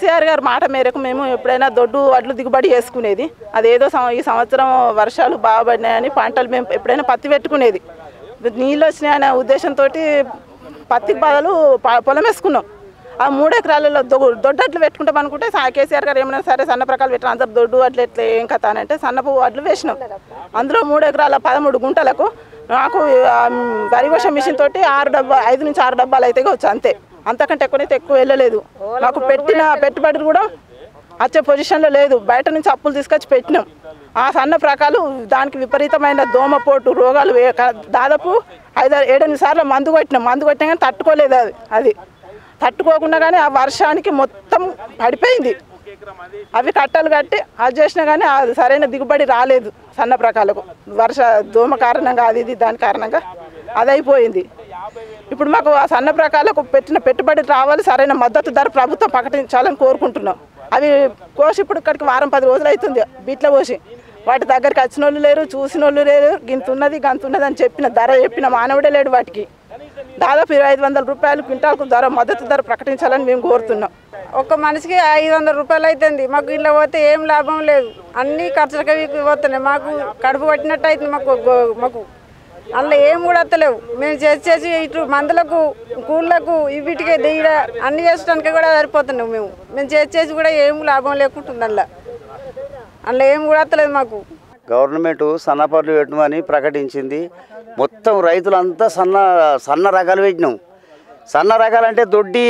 కేసీఆర్ గారు మాట మేరకు మేము ఎప్పుడైనా దొడ్డు వడ్లు దిగుబడి చేసుకునేది అదేదో సం- ఈ సంవత్సరం వర్షాలు బాగా పడినాయని పంటలు మేము ఎప్పుడైనా పత్తి పెట్టుకునేది నీళ్ళు వచ్చినాయనే ఉద్దేశంతో పత్తికి బదులు ప- పొలం వేసుకున్నాం ఆ మూడు ఎకరాలలో దొ- దొడ్డట్లు పెట్టుకుంటాం అనుకుంటే సా- కేసీఆర్ గారు ఏమైనా సరే సన్న ప్రకాలు పెట్టిన అందరు దొడ్డు వడ్లు ఎట్లా ఏం కథ అని అంటే సన్నపు వడ్లు వేసినాం అందులో మూడు ఎకరాల పదమూడు గుంటలకు నాకు ఆ, వరి కోసే మిషన్ తోటి ఆరు డబ్బా ఐదు నుంచి ఆరు డబ్బాలు అయితే వచ్చు అంతే అంతకంటే ఎక్కువనైతే ఎక్కువ వెళ్ళలేదు మాకు పెట్టిన పెట్టుబడి కూడా వచ్చే పొజిషన్లో లేదు బయట నుంచి అప్పులు తీసుకొచ్చి పెట్టినాం ఆ సన్న ప్రకాలు దానికి విపరీతమైన దోమపోటు రోగాలు వే- క- దాదాపు ఐదు ఏడెనిమిది సార్లు మందు కొట్టినాం మందు కొట్టినా కానీ తట్టుకోలేదు అది అది తట్టుకోకుండా కానీ ఆ వర్షానికి మొత్తం పడిపోయింది అవి కట్టలు కట్టి అది చేసినా కానీ అది సరైన దిగుబడి రాలేదు సన్న ప్రకాలకు వర్ష దోమ కారణంగా అది ఇది దాని కారణంగా అది అయిపోయింది ఇప్పుడు మాకు ఆ సన్న ప్రకాలకు పెట్టిన పెట్టుబడి రావాలి సరైన మద్దతు ధర ప్రభుత్వం ప్రకటించాలని కోరుకుంటున్నాం అవి కోసి ఇప్పుడు ఇక్కడికి వారం పది రోజులు అవుతుంది బీట్లో కోసి వాటి దగ్గరికి వచ్చిన వాళ్ళు లేరు చూసిన వాళ్ళు లేరు గింత ఉన్నది గంత ఉన్నది అని చెప్పిన ధర చెప్పిన మానవుడే లేడు వాటికి దాదాపు ఇరవై ఐదు వందల రూపాయలు క్వింటాల్కు ధర మద్దతు ధర ప్రకటించాలని మేము కోరుతున్నాం ఒక్క మనిషికి ఐదు వందల రూపాయలు అవుతుంది మాకు ఇంట్లో పోతే ఏం లాభం లేదు అన్ని ఖర్చులకి పోతున్నాయి మాకు కడుపు పట్టినట్టు అవుతుంది మాకు గో- మాకు అందులో ఏం కూడా వస్తలేవు మేము చేసి చేసి ఇటు మందులకు కూళ్ళకు వీటికి దిగ అన్ని చేసడానికి కూడా సరిపోతున్నాం మేము మేము చేసి చేసి కూడా ఏం లాభం లేకుంటుంది అందులో అందులో ఏం కూడా వస్తలేదు మాకు గవర్నమెంట్ సన్నపర్లు పెట్టమని ప్రకటించింది మొత్తం రైతులంతా సన్న సన్న రకాలు పెట్టినాం సన్న రకాలు అంటే దొడ్డి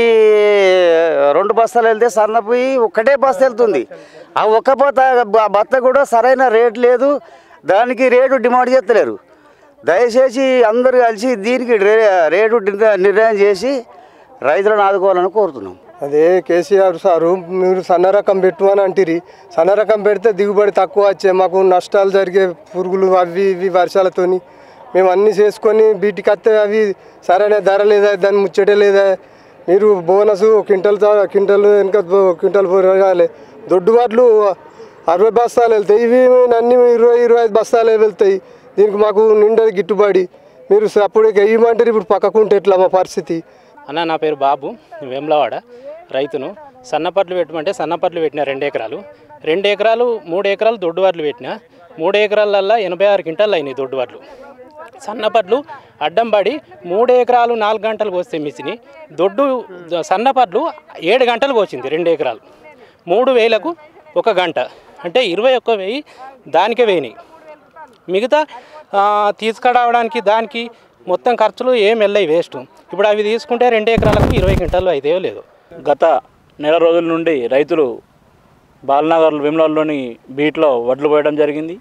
రెండు బస్తాలు వెళ్తే సన్న పోయి ఒక్కటే బస్తా వెళ్తుంది ఆ ఒక్క బత్త బ- బత్త కూడా సరైన రేట్ లేదు దానికి రేటు డిమాండ్ చేస్తలేరు దయచేసి అందరూ కలిసి దీనికి రే- రేటు నిర్ణ- నిర్ణయం చేసి రైతులను ఆదుకోవాలని కోరుతున్నాం అదే కేసీఆర్ సారు మీరు సన్న రకం పెట్టు అని అంటిరి సన్న రకం పెడితే దిగుబడి తక్కువ వచ్చే మాకు నష్టాలు జరిగే పురుగులు అవి ఇవి వర్షాలతోని మేము అన్నీ చేసుకొని బీటికి వస్తే అవి సరైన ధర లేదా దాన్ని ముచ్చటే లేదా మీరు బోనస్ క్వింటల్ తా- క్వింటల్ వెనక బో- క్వింటల్ పోరాలి దొడ్డు వాట్లు అరవై బస్తాలు వెళ్తాయి ఇవి అన్ని ఇరవై ఇరవై ఐదు బస్తాలు వెళ్తాయి దీనికి మాకు నిండా గిట్టుబడి మీరు అప్పుడు ఇవ్వమంటారు ఇప్పుడు పక్కకుంటే ఎట్లా మా పరిస్థితి అన్న నా పేరు బాబు వేములవాడ రైతును సన్నపట్లు పెట్టమంటే సన్నపట్లు పెట్టిన రెండు ఎకరాలు రెండు ఎకరాలు మూడు ఎకరాలు దొడ్డు వడ్లు పెట్టిన మూడు ఎకరాలల్లా ఎనభై ఆరు క్వింటాలు అయినాయి దొడ్డు వడ్లు సన్నపట్లు అడ్డం పడి మూడు ఎకరాలు నాలుగు గంటలు కోస్తే మిసిని దొడ్డు సన్నపట్లు ఏడు గంటలు కోసింది రెండు ఎకరాలు మూడు వేలకు ఒక గంట అంటే ఇరవై ఒక్క వెయ్యి దానికే వేయినాయి మిగతా ఆ, తీసుకురావడానికి దానికి మొత్తం ఖర్చులు ఏం వెళ్ళాయి వేస్ట్ ఇప్పుడు అవి తీసుకుంటే రెండు ఎకరాలకు ఇరవై క్వింటాలు అయితే లేదు గత నెల రోజుల నుండి రైతులు బాలనగర్ విమలాలోని బీట్లో వడ్లు పోయడం జరిగింది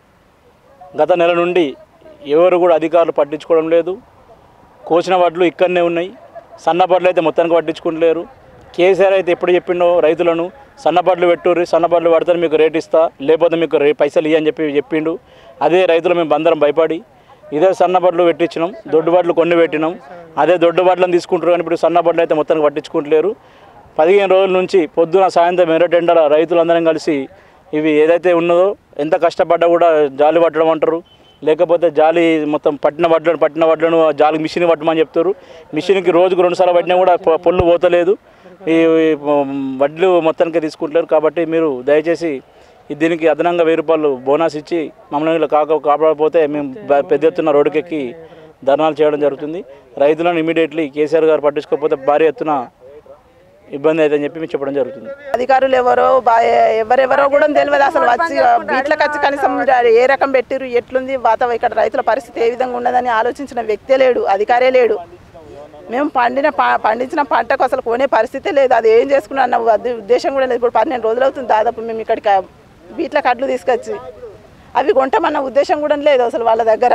గత నెల నుండి ఎవరు కూడా అధికారులు పట్టించుకోవడం లేదు కోసిన వడ్లు ఇక్కడనే ఉన్నాయి సన్నబడ్లు అయితే మొత్తానికి పట్టించుకుంటలేరు కేసీఆర్ అయితే ఎప్పుడు చెప్పిండో రైతులను సన్నబడ్లు పెట్టుర్రి సన్నబడ్లు పడితే మీకు రేట్ ఇస్తా లేకపోతే మీకు రే పైసలు ఇయ్య అని చెప్పి చెప్పిండు అదే రైతులు మేము అందరం భయపడి ఇదే సన్నబడ్లు పెట్టించినాం దొడ్డు బడ్లు కొన్ని పెట్టినాం అదే దొడ్డు బడ్లను తీసుకుంటారు కానీ ఇప్పుడు సన్నబడ్లు అయితే మొత్తానికి పట్టించుకుంటలేరు పదిహేను రోజుల నుంచి పొద్దున సాయంత్రం ఎర్రటెండల రైతులందరం కలిసి ఇవి ఏదైతే ఉన్నదో ఎంత కష్టపడ్డా కూడా జాలి పట్టడం అంటారు లేకపోతే జాలి మొత్తం పట్టిన వడ్లను పట్టిన వడ్లను ఆ జాలి మిషన్ పట్టమని చెప్తారు మిషన్కి రోజుకు రెండు సార్లు పట్టినా కూడా పొ- పొల్లు పోతలేదు ఈ ఈ వడ్లు మొత్తానికి తీసుకుంటారు కాబట్టి మీరు దయచేసి ఈ దీనికి అదనంగా వెయ్యి రూపాయలు బోనస్ ఇచ్చి మమ్మల్ని ఇలా కాక కాపాడకపోతే మేము బ- పెద్ద ఎత్తున రోడ్డుకెక్కి ధర్నాలు చేయడం జరుగుతుంది రైతులను ఇమీడియట్లీ కేసీఆర్ గారు పట్టించుకోకపోతే భారీ ఎత్తున ఇబ్బంది అవుతుందని చెప్పి మేము చెప్పడం జరుగుతుంది అధికారులు ఎవరో బా- ఎవరెవరో కూడా తెలియదు అసలు వచ్చి బీట్లకు వచ్చి కనీసం ఏ రకం పెట్టిరు ఎట్లుంది వాతావరణం ఇక్కడ రైతుల పరిస్థితి ఏ విధంగా ఉన్నదని ఆలోచించిన వ్యక్తే లేడు అధికారే లేడు మేము పండిన ప- పండించిన పంటకు అసలు కొనే పరిస్థితే లేదు అది ఏం చేసుకున్నా అన్న ఉద్ద- ఉద్దేశం కూడా లేదు ఇప్పుడు పన్నెండు రోజులు అవుతుంది దాదాపు మేము ఇక్కడికి బీట్ల కట్లు తీసుకొచ్చి అవి కొంటామన్న ఉద్దేశం కూడా లేదు అసలు వాళ్ళ దగ్గర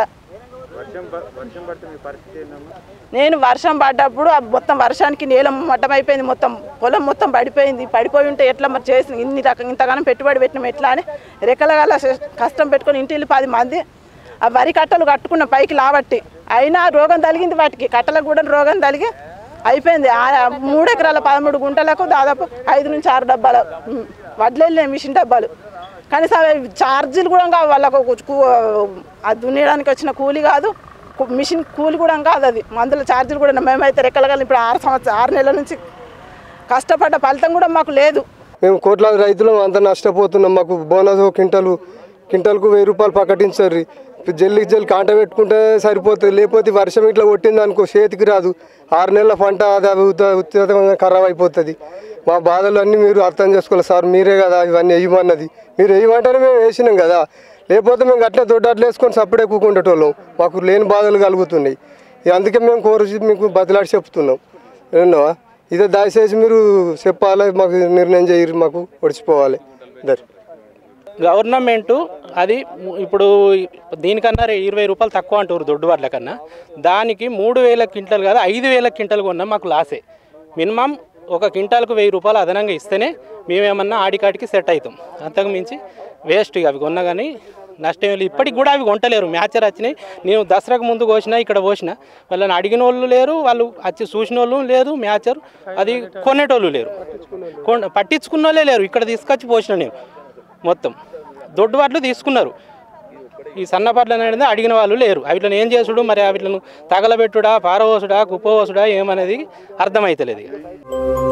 నేను వర్షం పడ్డప్పుడు ఆ మొత్తం వర్షానికి నేల మట్టం అయిపోయింది మొత్తం పొలం మొత్తం పడిపోయింది పడిపోయి ఉంటే ఎట్లా మరి చేసిన ఇన్ని రకం ఇంతగానం పెట్టుబడి పెట్టినాం ఎట్లా అని రెక్కలగల కష్టం పెట్టుకొని ఇంటి వెళ్ళి పది మంది ఆ వరి కట్టలు కట్టుకున్న పైకి లాబట్టి అయినా రోగం తలిగింది వాటికి కట్టలకు కూడా రోగం తలిగి అయిపోయింది ఆ మూడు ఎకరాల పదమూడు గుంటలకు దాదాపు ఐదు నుంచి ఆరు డబ్బాలు ఉమ్, వడ్లు వెళ్ళినాయి మిషన్ డబ్బాలు కనీసం అవి ఛార్జీలు కూడా కావు వాళ్ళకు ఒక కూ- ఆ దున్నేయడానికి వచ్చిన కూలి కాదు కు- మిషన్ కూలి కూడా కాదు అది మందుల ఛార్జీలు కూడా మేమైతే రెక్కలగల ఇప్పుడు ఆరు సంవత్సరం ఆరు నెలల నుంచి కష్టపడ్డ ఫలితం కూడా మాకు లేదు మేము కోట్లాది రైతులం అంత నష్టపోతున్నాం మాకు బోనస్ ఒక క్వింటలు క్వింటల్కు వెయ్యి రూపాయలు ప్రకటించారు జల్లికి జల్లి కాంట పెట్టుకుంటే సరిపోతుంది లేకపోతే వర్షం ఇట్లా కొట్టింది అనుకో చేతికి రాదు ఆరు నెలల పంట అది అవి ఉత్త- ఉత్తితంగా ఖరాబ్ అయిపోతుంది మా బాధలు అన్నీ మీరు అర్థం చేసుకోవాలి సార్ మీరే కదా ఇవన్నీ వేయమన్నది మీరు వేయమంటేనే మేము వేసినాం కదా లేకపోతే మేము అట్లే దొడ్డు అట్లా వేసుకొని సప్పుడే కూకుండేటోళ్ళం మాకు లేని బాధలు కలుగుతున్నాయి ఇక అందుకే మేము కోరి మీకు బతిలాడి చెప్తున్నాం విన్నావా ఇదే దయచేసి మీరు చెప్పాలి మాకు నిర్ణయం చేయరు మాకు ఒడిచిపోవాలి దర్ గవర్నమెంట్ అది ము- ఇప్పుడు దీనికన్నా రే- ఇరవై రూపాయలు తక్కువ అంటారు దొడ్డు వాట్ల కన్నా దానికి మూడు వేల క్వింటల్ కాదు ఐదు వేల క్వింటల్ కొన్నా మాకు లాసే మినిమం ఒక క్వింటాల్కు వెయ్యి రూపాయలు అదనంగా ఇస్తేనే మేమేమన్నా ఆడికాడికి సెట్ అవుతాం అంతకు మించి వేస్ట్ ఇక అవి కొన్నా కానీ నష్టం లేదు ఇప్పటికి కూడా అవి కొంటలేరు మ్యాచర్ వచ్చినాయి నేను దసరాకు ముందు కోసిన ఇక్కడ కోసిన వాళ్ళని అడిగిన వాళ్ళు లేరు వాళ్ళు వచ్చి చూసిన వాళ్ళు లేదు మ్యాచర్ అది కొనేటోళ్ళు లేరు కొన పట్టించుకున్న వాళ్ళే లేరు ఇక్కడ తీసుకొచ్చి పోసిన నేను మొత్తం దొడ్డు వాట్లు తీసుకున్నారు ఈ సన్నపాట్లు అనేది అడిగిన వాళ్ళు లేరు వీటిని ఏం చేసుడు మరి వీటిని తగలబెట్టుడా పారవోసుడా కుప్పవోసుడా ఏమనేది అర్థమైతలేదు ఇక